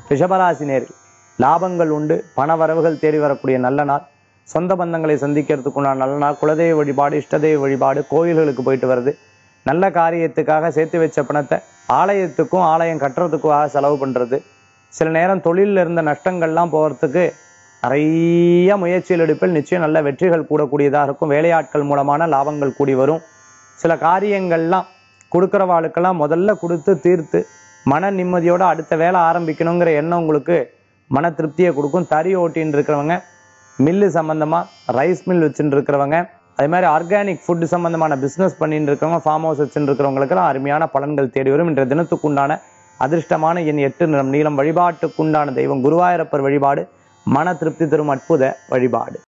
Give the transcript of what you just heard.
ரிஷபராசி நேரில் லாபங்கள் உண்டு பண வரவுகள் தேடி வரக்கூடிய நல்ல நாள் சொந்த பந்தங்களை சந்திக்கிறதுக்குண்டான நல்ல நாள் குலதெய்வ வழிபாடு இஷ்டதெய்வ வழிபாடு கோயில்களுக்கு போயிட்டு வருது நல்ல காரியத்துக்காக சேர்த்து வச்ச பணத்தை ஆலயத்துக்கும் ஆலயம் கட்டுறதுக்காக செலவு பண்றது சில நேரம் தொழிலில் இருந்த நஷ்டங்கள்லாம் போகிறதுக்கு நிறைய முயற்சிகள் எடுப்பில் நிச்சயம் நல்ல வெற்றிகள் கூடக்கூடியதாக இருக்கும் வேலையாட்கள் மூலமான லாபங்கள் கூடி வரும் சில காரியங்கள்லாம் கொடுக்குறவாளுக்கெல்லாம் முதல்ல கொடுத்து தீர்த்து மன நிம்மதியோட அடுத்த வேலை ஆரம்பிக்கணுங்கிற எண்ணம் உங்களுக்கு மன திருப்தியை கொடுக்கும் தறி ஓட்டின்னு இருக்கிறவங்க மில்லு சம்பந்தமா ரைஸ் மில் வச்சுட்டு இருக்கிறவங்க அதே மாதிரி ஆர்கானிக் ஃபுட் சம்பந்தமான பிசினஸ் பண்ணிட்டு இருக்கிறவங்க ஃபார்ம் ஹவுஸ் வச்சுட்டு இருக்கிறவங்களுக்கெல்லாம் அருமையான பலன்கள் தேடி வரும் இன்றைய தினத்துக்குண்டான அதிர்ஷ்டமான என் எட்டு நிறம் நீளம் வழிபாட்டுக்குண்டான தெய்வம் குருவாயூரப்பர் வழிபாடு மன திருப்தி தரும் அற்புத வழிபாடு